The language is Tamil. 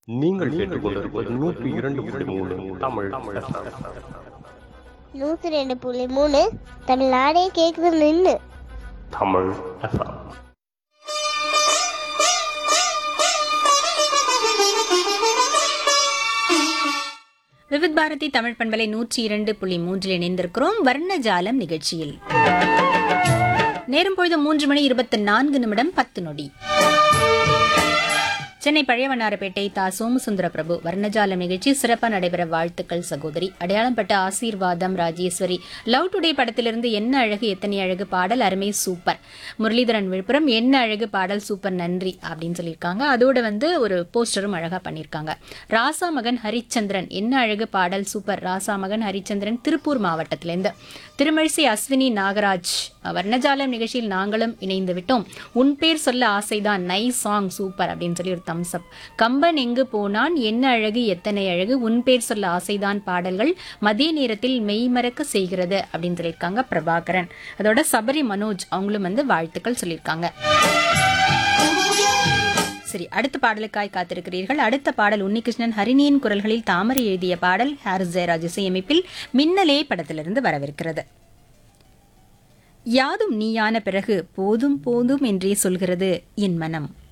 நீங்கள் கேட்டுக்கொண்டிருப்பது நூற்றி இரண்டு புள்ளி மூணு தமிழ் FM. நூற்றி ரெண்டு புள்ளி மூணு தமிழ்நாடே கேட்குது நின்று தமிழ் FM. விவித் பாரதி தமிழ் பண்பலை நூற்றி இரண்டு புள்ளி மூன்றில் இணைந்திருக்கிறோம் வர்ணஜாலம் நிகழ்ச்சியில் நேரம் பொழுது மூன்று மணி இருபத்தி நான்கு நிமிடம் பத்து நொடி சென்னை பழையவண்ணாரப்பேட்டை தா சோமசுந்தர பிரபு வர்ணஜாலம் நிகழ்ச்சி சிறப்பாக நடைபெற வாழ்த்துக்கள் சகோதரி அடையாளம் பட்ட ஆசீர்வாதம் ராஜேஸ்வரி லவ் டுடே படத்திலிருந்து என்ன அழகு எத்தனை அழகு பாடல் அருமை சூப்பர் முரளிதரன் விழுப்புரம் என்ன அழகு பாடல் சூப்பர் நன்றி அப்படின்னு சொல்லியிருக்காங்க அதோட வந்து ஒரு போஸ்டரும் அழகா பண்ணியிருக்காங்க ராசா மகன் ஹரிச்சந்திரன் என்ன அழகு பாடல் சூப்பர் ராசா மகன் ஹரிச்சந்திரன் திருப்பூர் மாவட்டத்திலேருந்து திருமழிசை அஸ்வினி நாகராஜ் வர்ணஜாலம் நிகழ்ச்சியில் நாங்களும் இணைந்து விட்டோம் உன் பேர் சொல்ல ஆசைதான் நைஸ் சாங் சூப்பர் அப்படின்னு சொல்லி ஒரு தம்ஸ் அப் கம்பன் எங்கு போனான் என்ன அழகு எத்தனை அழகு உன் பேர் சொல்ல ஆசைதான் பாடல்கள் மதிய நேரத்தில் மெய்மறக்க செய்கிறது அப்படின்னு சொல்லியிருக்காங்க பிரபாகரன் அதோட சபரி மனோஜ் அவங்களும் வந்து வாழ்த்துக்கள் சொல்லியிருக்காங்க சரி அடுத்த பாடலுக்காய் காத்திருக்கிறீர்கள் அடுத்த பாடல் உன்னிகிருஷ்ணன் ஹரிணியின் குரல்களில் தாமரை எழுதிய பாடல் ஹாரிஸ் ஜெயராஜ் இசையமைப்பில் மின்னலே படத்திலிருந்து வரவிருக்கிறது யாதும் நீயான பிறகு போதும் போதும் என்றே சொல்கிறது என் மனம்